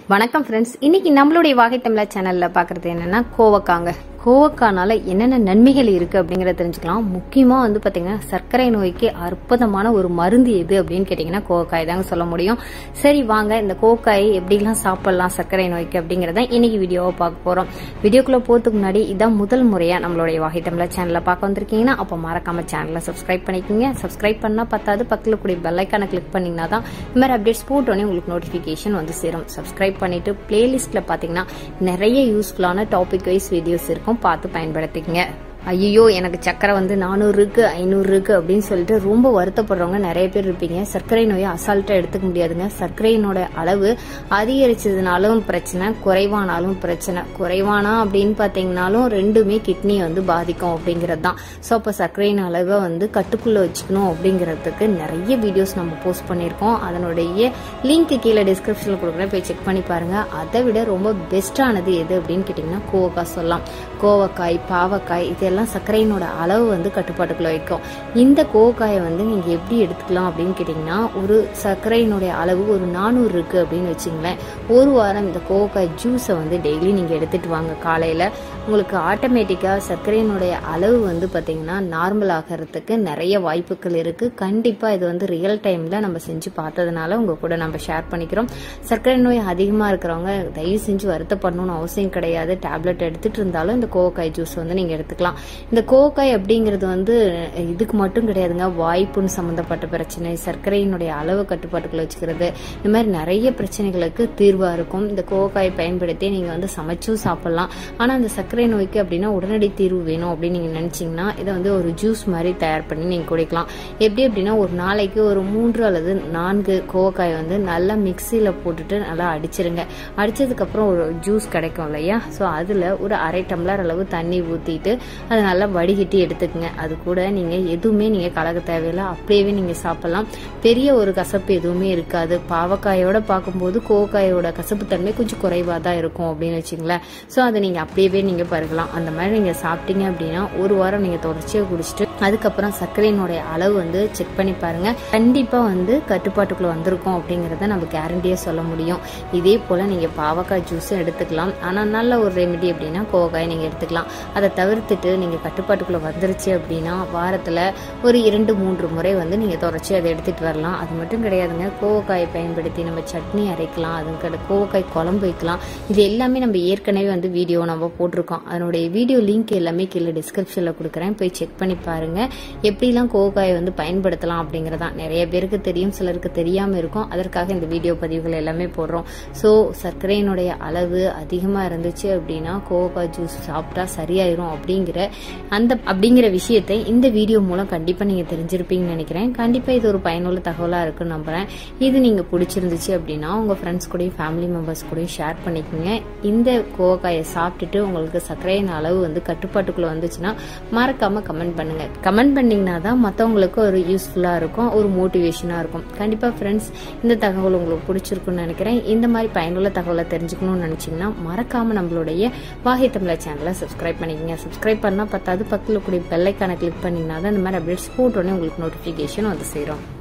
வணக்கம் ஃப்ரெண்ட்ஸ் இன்னைக்கு நம்மளுடைய வாகை தமிழா சேனல்ல பாக்குறது என்னன்னா கோவக்காங்க கோவக்கானால என்னென்ன நன்மைகள் இருக்கு அப்படிங்கறத தெரிஞ்சுக்கலாம் முக்கியமா வந்து பாத்தீங்கன்னா சர்க்கரை நோய்க்கு அற்புதமான ஒரு மருந்து எது அப்படின்னு கேட்டீங்கன்னா கோவக்காய் தாங்க சொல்ல முடியும் சரி வாங்க இந்த கோவக்காய் எப்படிலாம் சாப்பிடலாம் சர்க்கரை நோய்க்கு அப்படிங்கறத இன்னைக்கு வீடியோவை பார்க்க போறோம் வீடியோக்குள்ள போறதுக்கு முன்னாடி இதான் முதல் முறையா நம்மளுடைய வாகை தமிழா சேனல்ல பார்க்க வந்திருக்கீங்கன்னா அப்ப மறக்காம சேனலை சப்ஸ்கிரைப் பண்ணிக்கோங்க சப்ஸ்கிரைப் பண்ணா பத்தாது பக்கத்துல கூடிய பெல்லைக்கான கிளிக் பண்ணீங்கன்னா தான் இந்த மாதிரி அப்டேட்ஸ் போட்டோன்னே உங்களுக்கு நோட்டிஃபிகேஷன் வந்து சேரும் சப்ஸ்கிரைப் பண்ணிட்டு பிளேலிஸ்ட்ல பாத்தீங்கன்னா நிறைய யூஸ்ஃபுல்லான டாபிக் வைஸ் வீடியோஸ் இருக்கும் பார்த்து பயன்படுத்திக்கங்க ஐயோ எனக்கு சக்கரை வந்து நானூறு இருக்கு ஐநூறு இருக்கு அப்படின்னு சொல்லிட்டு ரொம்ப வருத்தப்படுறவங்க நிறைய பேர் இருப்பீங்க சர்க்கரை நோயை அசால்ட்டா எடுத்துக்க முடியாதுங்க சர்க்கரையினோட அளவு அதிகரிச்சதுனாலும் பிரச்சனை குறைவானாலும் பிரச்சனை குறைவானா அப்படின்னு பாத்தீங்கன்னாலும் ரெண்டுமே கிட்னி வந்து பாதிக்கும் அப்படிங்கிறது தான் ஸோ அப்போ சர்க்கரையின் அளவை வந்து கட்டுக்குள்ள வச்சுக்கணும் அப்படிங்கிறதுக்கு நிறைய வீடியோஸ் நம்ம போஸ்ட் பண்ணியிருக்கோம் அதனுடைய லிங்க் கீழே டிஸ்கிரிப்ஷனில் கொடுக்குறேன் போய் செக் பண்ணி பாருங்க அதை விட ரொம்ப பெஸ்ட்டானது எது அப்படின்னு கேட்டிங்கன்னா கோவக்காய் சொல்லலாம் கோவக்காய் பாவக்காய் இதெல்லாம் சர்க்கரையினோட அளவு வந்து கட்டுப்பாட்டுக்குள்ள வைக்கும் இந்த கோவக்காயை வந்து நீங்கள் எப்படி எடுத்துக்கலாம் அப்படின்னு கேட்டிங்கன்னா ஒரு சர்க்கரையினுடைய அளவு ஒரு நானூறு இருக்குது அப்படின்னு வச்சுங்களேன் ஒரு வாரம் இந்த கோவக்காய் ஜூஸை வந்து டெய்லி நீங்கள் எடுத்துட்டு வாங்க காலையில் உங்களுக்கு ஆட்டோமேட்டிக்காக சர்க்கரையினுடைய அளவு வந்து பார்த்தீங்கன்னா நார்மல் ஆகிறதுக்கு நிறைய வாய்ப்புகள் இருக்குது கண்டிப்பாக இது வந்து ரியல் டைமில் நம்ம செஞ்சு பார்த்ததுனால உங்கள் கூட நம்ம ஷேர் பண்ணிக்கிறோம் சர்க்கரை நோய் அதிகமாக இருக்கிறவங்க தயவு செஞ்சு வருத்தப்படணும்னு அவசியம் கிடையாது டேப்லெட் எடுத்துட்டு இருந்தாலும் இந்த கோவக்காய் ஜூஸ் வந்து நீங்கள் எடுத்துக்கலாம் இந்த கோவக்காய் அப்படிங்கிறது வந்து இதுக்கு மட்டும் கிடையாதுங்க வாய்ப்புன்னு சம்மந்தப்பட்ட பிரச்சனை சர்க்கரையினுடைய அளவு கட்டுப்பாட்டுக்குள்ள வச்சுக்கிறது இந்த மாதிரி நிறைய பிரச்சனைகளுக்கு தீர்வாக இருக்கும் இந்த கோவக்காயை பயன்படுத்தி நீங்கள் வந்து சமைச்சும் சாப்பிடலாம் ஆனால் அந்த சர்க்கரை நோய்க்கு அப்படின்னா உடனடி தீர்வு வேணும் அப்படின்னு நீங்கள் நினச்சிங்கன்னா இதை வந்து ஒரு ஜூஸ் மாதிரி தயார் பண்ணி நீங்கள் குடிக்கலாம் எப்படி அப்படின்னா ஒரு நாளைக்கு ஒரு மூன்று அல்லது நான்கு கோவக்காய் வந்து நல்லா மிக்சியில் போட்டுட்டு நல்லா அடிச்சிருங்க அடிச்சதுக்கப்புறம் ஒரு ஜூஸ் கிடைக்கும் இல்லையா ஸோ அதில் ஒரு அரை டம்ளர் அளவு தண்ணி ஊற்றிட்டு அதை நல்லா வடிகட்டி எடுத்துக்கங்க அது கூட நீங்கள் எதுவுமே நீங்கள் கலக்க தேவையில்லை அப்படியே நீங்கள் சாப்பிடலாம் பெரிய ஒரு கசப்பு எதுவுமே இருக்காது பாவக்காயோட பார்க்கும்போது கோவக்காயோட கசப்பு தன்மை கொஞ்சம் குறைவாக தான் இருக்கும் அப்படின்னு வச்சுங்களேன் ஸோ அதை நீங்கள் அப்படியே நீங்கள் பருகலாம் அந்த மாதிரி நீங்கள் சாப்பிட்டீங்க அப்படின்னா ஒரு வாரம் நீங்கள் தொடர்ச்சியாக குடிச்சிட்டு அதுக்கப்புறம் சர்க்கரையினுடைய அளவு வந்து செக் பண்ணி பாருங்க கண்டிப்பாக வந்து கட்டுப்பாட்டுக்குள்ள வந்திருக்கும் அப்படிங்கிறத நம்ம கேரண்டியாக சொல்ல முடியும் இதே போல் நீங்கள் பாவக்காய் ஜூஸும் எடுத்துக்கலாம் ஆனால் நல்ல ஒரு ரெமெடி அப்படின்னா கோவக்காய் நீங்கள் எடுத்துக்கலாம் அதை தவிர்த்துட்டு நீங்கள் கட்டுப்பாட்டுக்குள்ளே வந்துருச்சு அப்படின்னா வாரத்தில் ஒரு இரண்டு மூன்று முறை வந்து நீங்கள் தொடர்ச்சி அதை எடுத்துகிட்டு வரலாம் அது மட்டும் கிடையாதுங்க கோவக்காயை பயன்படுத்தி நம்ம சட்னி அரைக்கலாம் அதுக்கு கோவக்காய் குழம்பு வைக்கலாம் இது எல்லாமே நம்ம ஏற்கனவே வந்து வீடியோ நம்ம போட்டிருக்கோம் அதனுடைய வீடியோ லிங்க் எல்லாமே கீழே டிஸ்கிரிப்ஷனில் கொடுக்குறேன் போய் செக் பண்ணி பாருங்க எப்படிலாம் கோவக்காயை வந்து பயன்படுத்தலாம் அப்படிங்கிறதான் நிறைய பேருக்கு தெரியும் சிலருக்கு தெரியாமல் இருக்கும் அதற்காக இந்த வீடியோ பதிவுகள் எல்லாமே போடுறோம் ஸோ சர்க்கரையினுடைய அளவு அதிகமாக இருந்துச்சு அப்படின்னா கோவக்காய் ஜூஸ் சாப்பிட்டா சரியாயிரும் அப்படிங்கிற அந்த அப்படிங்கிற விஷயத்தை இந்த வீடியோ மூலம் கண்டிப்பாக நீங்கள் தெரிஞ்சிருப்பீங்கன்னு நினைக்கிறேன் கண்டிப்பாக இது ஒரு பயனுள்ள தகவலாக இருக்குன்னு நம்புறேன் இது நீங்கள் பிடிச்சிருந்துச்சு அப்படின்னா உங்கள் ஃப்ரெண்ட்ஸ் கூடயும் ஃபேமிலி மெம்பர்ஸ் கூடயும் ஷேர் பண்ணிக்கோங்க இந்த கோவக்காயை சாப்பிட்டுட்டு உங்களுக்கு சர்க்கரையின் அளவு வந்து கட்டுப்பாட்டுக்குள்ள வந்துச்சுன்னா மறக்காம கமெண்ட் பண்ணுங்க கமெண்ட் பண்ணீங்கன்னா தான் மற்றவங்களுக்கு ஒரு யூஸ்ஃபுல்லாக இருக்கும் ஒரு மோட்டிவேஷனாக இருக்கும் கண்டிப்பாக ஃப்ரெண்ட்ஸ் இந்த தகவல் உங்களுக்கு பிடிச்சிருக்குன்னு நினைக்கிறேன் இந்த மாதிரி பயனுள்ள தகவலை தெரிஞ்சுக்கணும்னு நினச்சிங்கன்னா மறக்காம நம்மளுடைய வாகை தமிழா சேனலை சப்ஸ்கிரைப் பண்ணிக்கங்க சப்ஸ்கிரைப் பண்ணால் பத்தாவது பக்கத்தில் கூடிய பெல்லைக்கான கிளிக் பண்ணிங்கன்னா தான் இந்த மாதிரி அப்டேட்ஸ் போட்டோன்னே உங்களுக்கு நோட்டிஃபிகேஷன் வந்து சேரும்